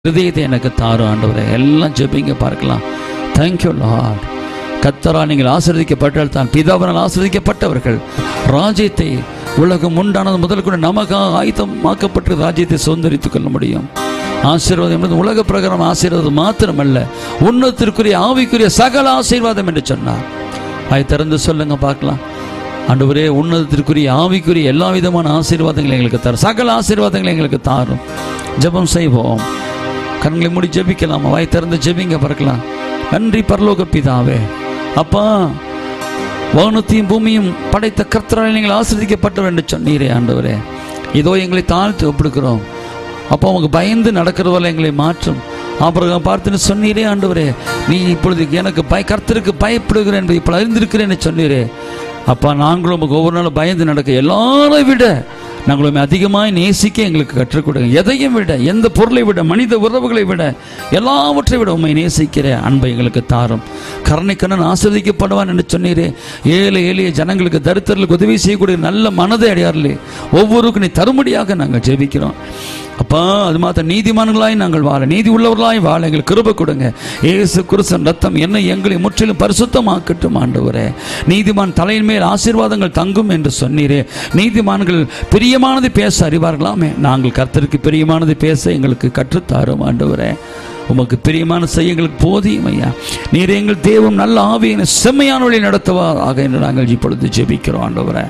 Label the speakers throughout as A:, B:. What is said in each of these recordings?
A: இருதயத்தை எனக்கு தாரும் ஆண்டவரே எல்லாம் ஜெபிங்க பார்க்கலாம் தேங்க்யூ லார்ட் கத்தரா நீங்கள் ஆசிர்வதிக்கப்பட்டால் தான் பிதாவினால் ஆசிர்வதிக்கப்பட்டவர்கள் ராஜ்யத்தை உலகம் உண்டானது முதல் கூட நமக்காக ஆயுதமாக்கப்பட்டு ராஜ்யத்தை சுதந்திரித்துக் கொள்ள முடியும் ஆசீர்வாதம் என்பது உலக பிரகாரம் ஆசீர்வாதம் மாத்திரமல்ல உன்னத்திற்குரிய ஆவிக்குரிய சகல ஆசீர்வாதம் என்று சொன்னார் அதை திறந்து சொல்லுங்க பார்க்கலாம் ஆண்டவரே உன்னதத்திற்குரிய ஆவிக்குரிய எல்லா விதமான ஆசீர்வாதங்களை எங்களுக்கு தரும் சகல ஆசீர்வாதங்களை எங்களுக்கு தாரும் ஜெபம் செய்வோம் கண்களை மூடி ஜெபிக்கலாம் வாய் திறந்து ஜெபிங்க பார்க்கலாம் நன்றி பரலோக பிதாவே அப்பா வானத்தையும் பூமியும் படைத்த கர்த்தரால் நீங்கள் ஆசிரியக்கப்பட்டவர் என்று சொன்னீரே ஆண்டவரே இதோ எங்களை தாழ்த்து ஒப்பிடுக்கிறோம் அப்போ அவங்க பயந்து நடக்கிறதால எங்களை மாற்றும் அப்புறம் பார்த்துன்னு சொன்னீரே ஆண்டவரே நீ இப்பொழுது எனக்கு பய கர்த்தருக்கு பயப்படுகிறேன் என்பதை இப்போ அறிந்திருக்கிறேன்னு சொன்னீரே அப்பா நாங்களும் உமக்கு ஒவ்வொரு நாளும் பயந்து நடக்க எல்லாரை விட நாங்களும் அதிகமாய் நேசிக்க எங்களுக்கு கற்றுக் கொடுங்க எதையும் விட எந்த பொருளை விட மனித உறவுகளை விட எல்லாவற்றை விட உண்மை நேசிக்கிற அன்பை எங்களுக்கு தாரும் கருணைக்கண்ணன் ஆஸ்வதிக்கப்படுவான் என்று சொன்னீரே ஏழை எளிய ஜனங்களுக்கு தரித்திரர்களுக்கு உதவி செய்யக்கூடிய நல்ல மனதை அடையாறுலே ஒவ்வொருக்கும் நீ தரும்படியாக நாங்கள் ஜெபிக்கிறோம் அப்பா அது மாத்திரம் நீதிமான்களாய் நாங்கள் வாழ நீதி உள்ளவர்களாய் வாழ எங்களுக்கு கிருபை கொடுங்க ஏசு குருசன் ரத்தம் என்ன எங்களை முற்றிலும் பரிசுத்தமாக்கட்டும் ஆண்டவரே நீதிமான் தலையின் மேல் ஆசீர்வாதங்கள் தங்கும் என்று சொன்னீரே நீதிமான்கள் பிரியமானது பேச அறிவார்களாமே நாங்கள் கர்த்தருக்கு பிரியமானது பேச எங்களுக்கு கற்றுத்தாரும் ஆண்டவரே உமக்கு பிரியமான செய்ய எங்களுக்கு போதியும் ஐயா நீர் எங்கள் தேவம் நல்ல ஆவியின செம்மையான வழி நடத்துவாராக என்று நாங்கள் இப்பொழுது ஜெபிக்கிறோம் ஆண்டவரே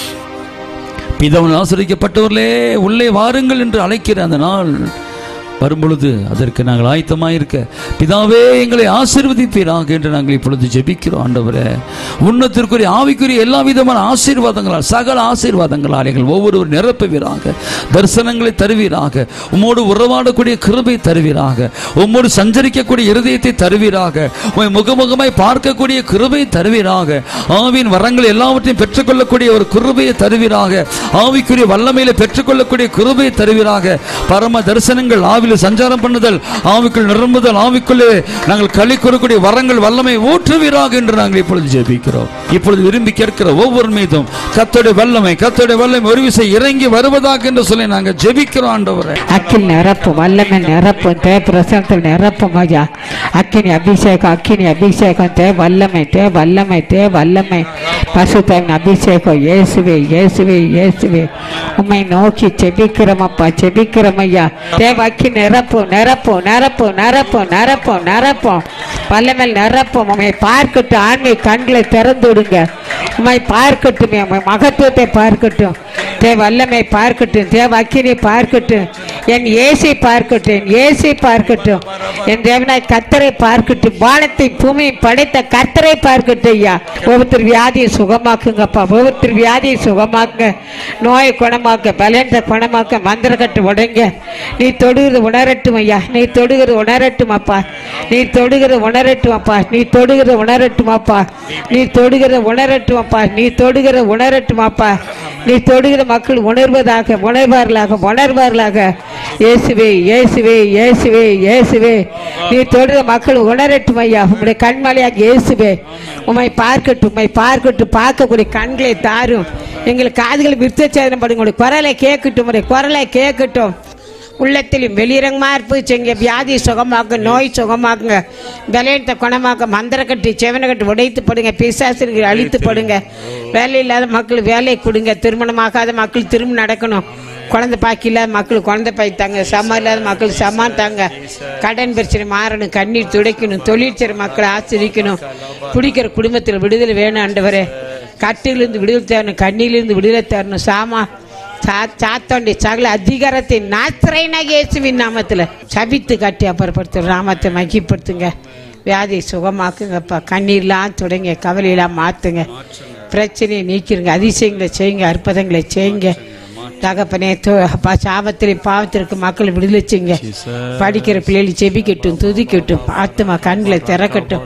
A: பிதவன் ஆசிரியப்பட்டவர்களே உள்ளே வாருங்கள் என்று அழைக்கிற அந்த நாள் வரும்பொழுது அதற்கு நாங்கள் ஆயத்தமாயிருக்க பிதாவே எங்களை ஆசீர்வதிப்பீராக என்று நாங்கள் இப்பொழுது ஜெபிக்கிறோம் ஆண்டவரே உன்னத்திற்குரிய ஆவிக்குரிய எல்லா விதமான ஆசீர்வாதங்களால் சகல ஆசீர்வாதங்களால் எங்கள் ஒவ்வொருவர் நிரப்புவீராக தரிசனங்களை தருவீராக உம்மோடு உறவாடக்கூடிய கிருபை தருவீராக உம்மோடு சஞ்சரிக்கக்கூடிய இருதயத்தை தருவீராக உம்மை முகமுகமாய் பார்க்கக்கூடிய கிருபை தருவீராக ஆவியின் வரங்கள் எல்லாவற்றையும் பெற்றுக்கொள்ளக்கூடிய ஒரு கிருபையை தருவீராக ஆவிக்குரிய வல்லமையில பெற்றுக்கொள்ளக்கூடிய கிருபையை தருவீராக பரம தரிசனங்கள் ஆவில சஞ்சாரம் பண்ணுதல் ஆவிக்குள் நிரம்புதல் ஆவிக்குள்ளே நாங்கள் களி கூறக்கூடிய வரங்கள் வல்லமை ஊற்றுவீராக என்று நாங்கள் இப்பொழுது ஜெபிக்கிறோம் இப்பொழுது விரும்பி கேட்கிற ஒவ்வொரு மீதும் கத்தோடைய வல்லமை கத்தோடைய வல்லமை ஒரு விசை இறங்கி வருவதாக என்று சொல்லி நாங்கள் ஜெபிக்கிறோம் ஆண்டவரே
B: அக்கில் நிரப்பும் வல்லமை நிரப்பும் தே பிரசனத்தில் நிரப்பும் ஐயா அக்கினி அபிஷேகம் அக்கினி அபிஷேகம் தே வல்லமை தே வல்லமை தே வல்லமை பசுத்தாவின் அபிஷேகம் இயேசுவே இயேசுவே இயேசுவே உம்மை நோக்கி செபிக்கிறோமப்பா செபிக்கிறோம் ஐயா தேவ அக்கி நிரப்பும் நிரப்பும் நிரப்பும் நிரப்பும் நிரப்பும் நிரப்பும் வல்லமையில் நிரப்பும் உம்மை பார்க்கட்டும் ஆண்மை கண்களை திறந்து விடுங்க உம்மை பார்க்கட்டும் உம்மை மகத்துவத்தை பார்க்கட்டும் தேவ வல்லமை பார்க்கட்டும் தேவ அக்கினை பார்க்கட்டும் என் இயேசை பார்க்கட்டும் என் இயேசை பார்க்கட்டும் என் தேவனாய் கத்தரை பார்க்கட்டும் வானத்தை பூமியை படைத்த கர்த்தரை பார்க்கட்டும் ஐயா ஒவ்வொருத்தர் வியாதியை சுகமாக்குங்கப்பா ஒவ்வொருத்தர் வியாதியை சுகமாக்குங்க நோயை குணமாக்க பலன்த குணமாக்க மந்திரக்கட்டு உடைங்க நீ தொடுகிறது உணரட்டும் ஐயா நீ தொடுகிறது உணரட்டும் அப்பா நீ தொடுகிறது உணரட்டும் அப்பா நீ தொடுகிறது உணரட்டும் அப்பா நீ தொடுகிற உணரட்டும் அப்பா நீ தொடுகிற உணரட்டும் அப்பா நீ தொடுகிற மக்கள் உணர்வதாக உணர்வார்களாக உணர்வார்களாக இயேசுவே இயேசுவே இயேசுவே இயேசுவே நீ தொடுகிற மக்கள் உணரட்டும் ஐயா உங்களுடைய கண்மலையாக இயேசுவே உம்மை பார்க்கட்டும் உம்மை பார்க்கட்டும் பார்க்கக்கூடிய கண்களை தாரும் எங்களுக்கு காதுகள் விருத்தச்சேதனம் படுங்க உங்களுடைய குரலை கேட்கட்டும் உங்களுடைய குரலை கேட்கட்டும் உள்ளத்திலும் வெளியிறங்கமா இருப்பு செங்க வியாதி சுகமாக்கு நோய் சுகமாக்குங்க பலயத்தை குணமாக்க மந்திரக்கட்டு செவனக்கட்டு உடைத்து படுங்க பிசாசிற்கு அழித்து படுங்க வேலை இல்லாத மக்கள் வேலை கொடுங்க திருமணமாகாத மக்கள் திரும்ப நடக்கணும் குழந்தை பாக்கி இல்லாத மக்கள் குழந்தை பாய் தாங்க சமம் இல்லாத மக்கள் சமான் தாங்க கடன் பிரச்சனை மாறணும் கண்ணீர் துடைக்கணும் தொழில் செய்கிற மக்களை ஆசிரிக்கணும் குடிக்கிற குடும்பத்தில் விடுதலை வேணும் ஆண்டவரே கட்டிலிருந்து விடுதலை தரணும் கண்ணிலிருந்து விடுதலை தரணும் சாமா சா- சாத்தோண்டி சகல அதிகாரத்தை நாத்திரைனாக இயேசுவின் நாமத்தில் சபித்து கட்டி அப்புறப்படுத்து நாமத்தை மகிப்படுத்துங்க வியாதியை சுகமாக்குங்கப்பா கண்ணீர்லாம் தொடங்க கவலையெல்லாம் மாற்றுங்க பிரச்சனையை நீக்கிருங்க அதிசயங்களை செய்யுங்க அற்புதங்களை செய்யுங்க தகப்பனே தோ- அப்பா சாபத்திலே பாவத்திற்கு மக்கள் விடுதலை செய்யுங்க படிக்கிற பிள்ளைகள் செபிக்கட்டும் துதிக்கட்டும் ஆத்துமா கண்களை திறக்கட்டும்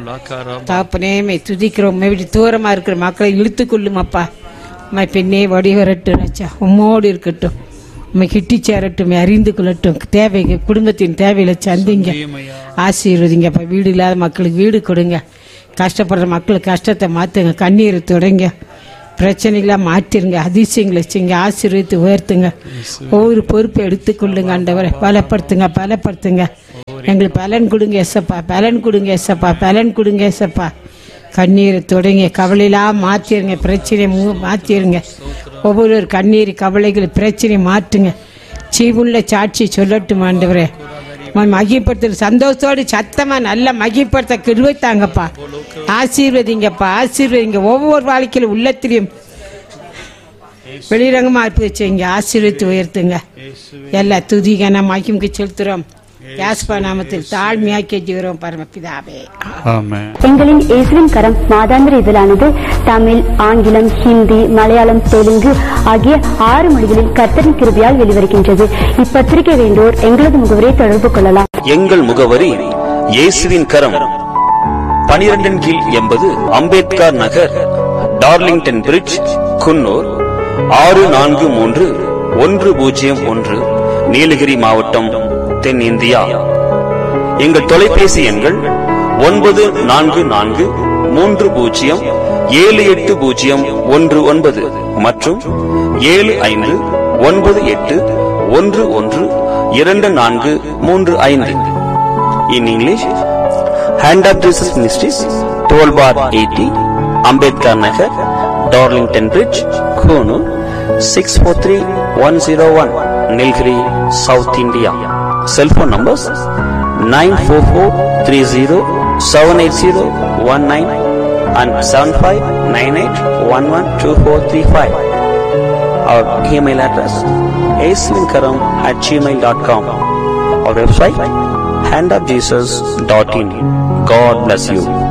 B: தகப்பனே துதிக்கிறோம் விட்டு தூரமா இருக்கிற மக்களை இழுத்துக்கொள்ளும் அப்பா உம்மை பெண்ணே வடி வரட்டும் ராஜா உம்மோடு இருக்கட்டும் உம்மை கிட்டி சேரட்டும் அறிந்து கொள்ளட்டும் தேவை குடும்பத்தின் தேவையில சந்திங்க ஆசீர்வதிங்க அப்ப வீடு இல்லாத மக்களுக்கு வீடு கொடுங்க கஷ்டப்படுற மக்களுக்கு கஷ்டத்தை மாத்துங்க கண்ணீரை தொடங்க பிரச்சனைகளை மாற்றிருங்க அதிசயங்களை செய்யுங்க ஆசீர்வதித்து உயர்த்துங்க ஒவ்வொரு பொறுப்பை எடுத்துக்கொள்ளுங்க ஆண்டவரை பலப்படுத்துங்க பலப்படுத்துங்க எங்களுக்கு பலன் கொடுங்க எசப்பா பலன் கொடுங்க எசப்பா பலன் கொடுங்க எசப்பா கண்ணீரை தொடங்க கவலையெல்லாம் மாற்றிடுங்க பிரச்சனையை மூ மாற்றிடுங்க ஒவ்வொரு கண்ணீர் கவலைகள் பிரச்சனையை மாற்றுங்க சீவுள்ள சாட்சி சொல்லட்டும் ஆண்டவரே மகிப்படுத்த சந்தோஷத்தோடு சத்தமா நல்ல மகிப்படுத்த கிருவை தாங்கப்பா ஆசீர்வதிங்கப்பா ஆசீர்வதிங்க ஒவ்வொரு வாழ்க்கையிலும் உள்ளத்திலையும் வெளிரங்கமா இருப்பது செய்யுங்க ஆசீர்வதித்து உயர்த்துங்க எல்லா துதிகன மகிமுக்கு செலுத்துறோம் யாஸ்பா நாமத்தில் தாழ்மையா கெஞ்சுகிறோம் பரமபிதாவே
A: ஆமென்
C: எங்களின் இயேசுவின் கரம் மாதாந்திர இதழானது தமிழ் ஆங்கிலம் ஹிந்தி மலையாளம் தெலுங்கு ஆகிய ஆறு மொழிகளில் கர்த்தரின் கிருபையால் வெளிவருகின்றது இப்பத்திரிகை வேண்டோர் எங்களது முகவரை தொடர்பு கொள்ளலாம்
D: எங்கள் முகவரி இயேசுவின் கரம் பனிரெண்டின் கீழ் எண்பது அம்பேத்கர் நகர் டார்லிங்டன் பிரிட்ஜ் குன்னூர் ஆறு நான்கு மூன்று ஒன்று பூஜ்ஜியம் ஒன்று நீலகிரி மாவட்டம் தென்னிந்தியா எங்கள் தொலைபேசி எண்கள் ஒன்பது நான்கு நான்கு மூன்று பூஜ்ஜியம் ஏழு எட்டு பூஜ்ஜியம் ஒன்று ஒன்பது மற்றும் ஏழு ஐந்து ஒன்பது எட்டு ஒன்று ஒன்று இரண்டு நான்கு மூன்று ஐந்து in English hand of Jesus ministries twelve by eighty Ambedkar Nagar Darlington bridge Coonoor six four three one zero one Nilgiri south India cellphone numbers nine four four three zero seven eight zero one nine and seven five nine eight one one two four three five our email address ஏஸ்லிங்கரம் at Gmail dot com our website handofjesus.in. God bless you.